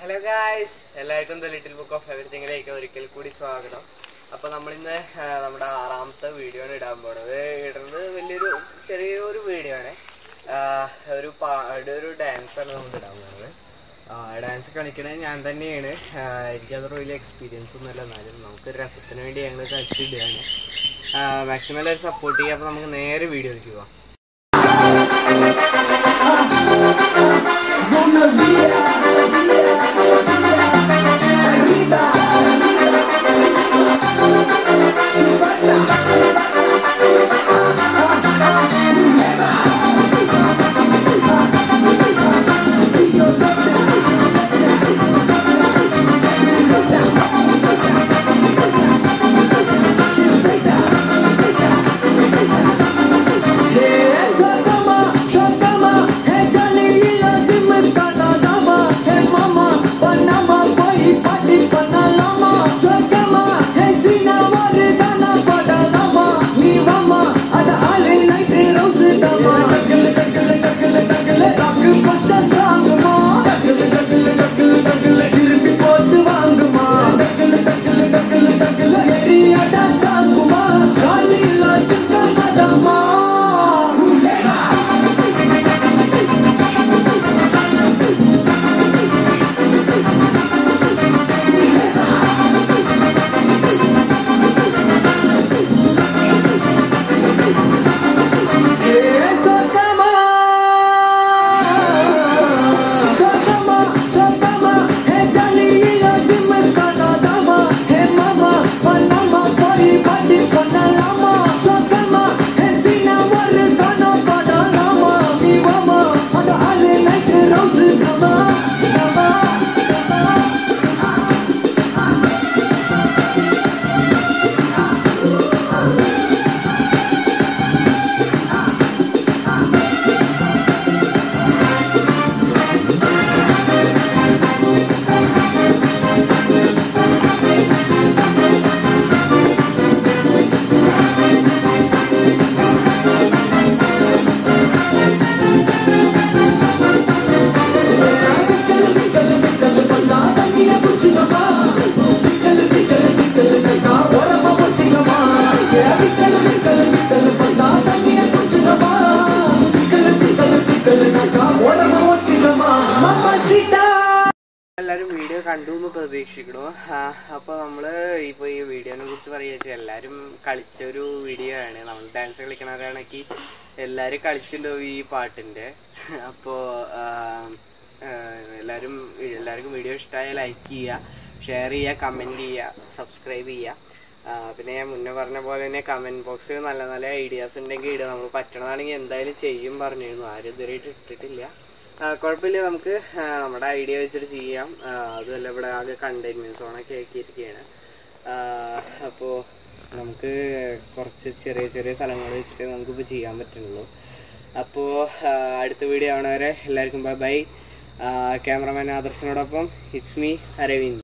hello guys എല്ലാവർക്കും the little book of എവറിത്തിങ്ങിലേക്ക് ഒരിക്കൽ കൂടി സ്വാഗതം അപ്പോൾ നമ്മളിന്ന് ആ, നമ്മുടെ ആറാമത്തെ വീഡിയോ ആണ് ഇടാൻ പോണത് ഇടുന്നത് വലിയൊരു ചെറിയൊരു വീഡിയോ ആണ് ആ, ഒരു പാട് ഒരു ഡാൻസാണ് നമ്മൾ ഇടാൻ പോണത് ഡാൻസ് കളിക്കണത് ഞാൻ തന്നെയാണ് ആ, എനിക്കത് വലിയ എക്സ്പീരിയൻസ് ഒന്നുമല്ല എന്നാലും നമുക്ക് ഒരു രസത്തിന് വേണ്ടി ഞങ്ങൾ കളിച്ചിടുകയാണ് മാക്സിമം എല്ലാവരും സപ്പോർട്ട് ചെയ്യുക അപ്പോൾ നമുക്ക് നേരെ വീഡിയോയിലേക്ക് പോവാം എല്ലാവരും വീഡിയോ കണ്ടു എന്ന് പ്രതീക്ഷിക്കണു അപ്പോൾ നമ്മൾ ഇപ്പോൾ ഈ വീഡിയോനെ കുറിച്ച് പറയുക എല്ലാവരും കളിച്ച ഒരു വീഡിയോ ആണ് നമ്മൾ ഡാൻസ് കളിക്കണവരാണെങ്കിൽ എല്ലാവരും കളിച്ചിട്ടുണ്ടാവും ഈ പാട്ടിൻ്റെ അപ്പോൾ എല്ലാവരും എല്ലാവർക്കും വീഡിയോ ഇഷ്ടമായ ലൈക്ക് ചെയ്യുക ഷെയർ ചെയ്യുക കമൻറ്റ് ചെയ്യുക സബ്സ്ക്രൈബ് ചെയ്യുക ആ, പിന്നെ ഞാൻ മുന്നേ പറഞ്ഞ പോലെ തന്നെ കമൻറ്റ് ബോക്സിൽ നല്ല നല്ല ഐഡിയാസ് ഉണ്ടെങ്കിൽ ഇടുക നമ്മൾ പറ്റണതാണെങ്കിൽ എന്തായാലും ചെയ്യും പറഞ്ഞിരുന്നു ആരും ഇതുവരെയായിട്ട് ഇട്ടിട്ടില്ല ആ, കുഴപ്പമില്ല നമുക്ക് ആ, നമ്മുടെ ഐഡിയ വെച്ചിട്ട് ചെയ്യാം ആ, അതുമല്ല ഇവിടെ ആകെ കണ്ടെയ്ൻമെന്റ് സോണൊക്കെ ആക്കിയിരിക്കുകയാണ് അപ്പോൾ നമുക്ക് കുറച്ച് ചെറിയ ചെറിയ സ്ഥലങ്ങൾ വെച്ചിട്ട് നമുക്കിപ്പോൾ ചെയ്യാൻ പറ്റുള്ളൂ അപ്പോൾ അടുത്ത വീഡിയോ ആവണവരെ എല്ലാവർക്കും ബൈ ബൈ ക്യാമറമാൻ ആദർശനോടൊപ്പം ഇറ്റ്സ് മീ അരവിന്ദ്